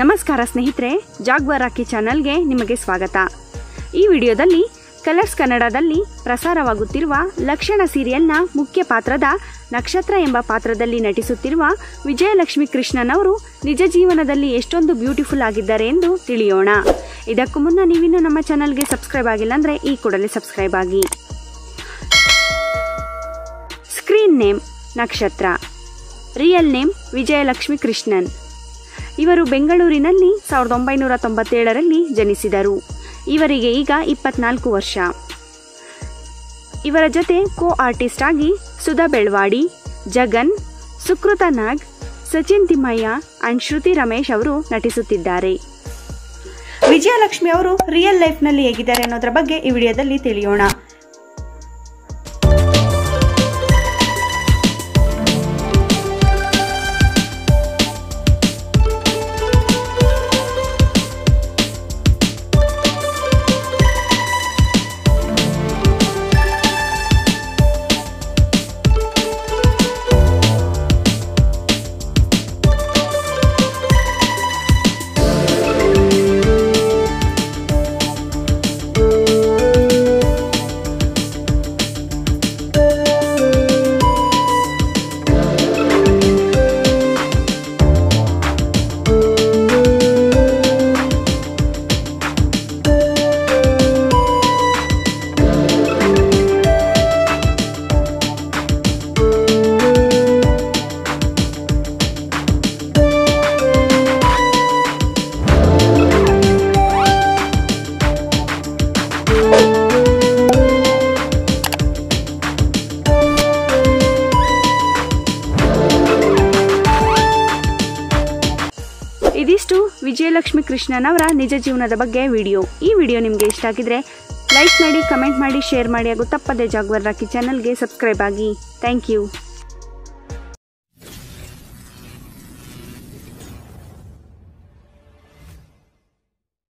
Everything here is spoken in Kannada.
ನಮಸ್ಕಾರ ಸ್ನೇಹಿತರೆ ಜಾಗ್ವಾರಾಕಿ ಚಾನಲ್ಗೆ ನಿಮಗೆ ಸ್ವಾಗತ ಈ ವಿಡಿಯೋದಲ್ಲಿ ಕಲರ್ಸ್ ಕನ್ನಡದಲ್ಲಿ ಪ್ರಸಾರವಾಗುತ್ತಿರುವ ಲಕ್ಷಣ ಸೀರಿಯಲ್ನ ಮುಖ್ಯ ಪಾತ್ರದ ನಕ್ಷತ್ರ ಎಂಬ ಪಾತ್ರದಲ್ಲಿ ನಟಿಸುತ್ತಿರುವ ವಿಜಯಲಕ್ಷ್ಮಿ ಕೃಷ್ಣನ್ ಅವರು ನಿಜ ಜೀವನದಲ್ಲಿ ಎಷ್ಟೊಂದು ಬ್ಯೂಟಿಫುಲ್ ಆಗಿದ್ದಾರೆ ಎಂದು ತಿಳಿಯೋಣ ಇದಕ್ಕೂ ಮುನ್ನ ನೀವಿನ್ನೂ ನಮ್ಮ ಚಾನಲ್ಗೆ ಸಬ್ಸ್ಕ್ರೈಬ್ ಆಗಿಲ್ಲ ಅಂದರೆ ಈ ಕೂಡಲೇ ಸಬ್ಸ್ಕ್ರೈಬ್ ಆಗಿ screen name Nakshatra real name Vijayalakshmi Krishnan ಇವರು ಬೆಂಗಳೂರಿನಲ್ಲಿ ಸಾವಿರದ ಒಂಬೈನೂರ ತೊಂಬತ್ತೇಳರಲ್ಲಿ ಜನಿಸಿದರು ಇವರಿಗೆ ಈಗ ಇಪ್ಪತ್ನಾಲ್ಕು ವರ್ಷ ಇವರ ಜೊತೆ ಕೋ ಆರ್ಟಿಸ್ಟ್ ಆಗಿ ಸುಧಾ ಬೆಳ್ವಾಡಿ ಜಗನ್ ಸುಕೃತ ನಾಗ್ ಸಚಿನ್ ತಿಮ್ಮಯ್ಯ ಅಂಡ್ ಶ್ರುತಿ ರಮೇಶ್ ಅವರು ನಟಿಸುತ್ತಿದ್ದಾರೆ ವಿಜಯಲಕ್ಷ್ಮಿ ಅವರು ರಿಯಲ್ ಲೈಫ್ನಲ್ಲಿ ಹೇಗಿದ್ದಾರೆ ಅನ್ನೋದ್ರ ಬಗ್ಗೆ ಈ ವಿಡಿಯೋದಲ್ಲಿ ತಿಳಿಯೋಣ ಇದಿಷ್ಟು ವಿಜಯಲಕ್ಷ್ಮಿ ಕೃಷ್ಣನ್ ಅವರ ನಿಜ ಜೀವನದ ಬಗ್ಗೆ ವಿಡಿಯೋ ಈ ವಿಡಿಯೋ ನಿಮಗೆ ಇಷ್ಟ ಆಗಿದ್ರೆ ಲೈಕ್ ಮಾಡಿ ಕಮೆಂಟ್ ಮಾಡಿ ಶೇರ್ ಮಾಡಿ ಹಾಗೂ ತಪ್ಪದೆ ಜಾಗ್ವರ್ ರಾಕಿ ಚಾನಲ್ಗೆ ಸಬ್ಸ್ಕ್ರೈಬ್ ಆಗಿ ಥ್ಯಾಂಕ್ ಯು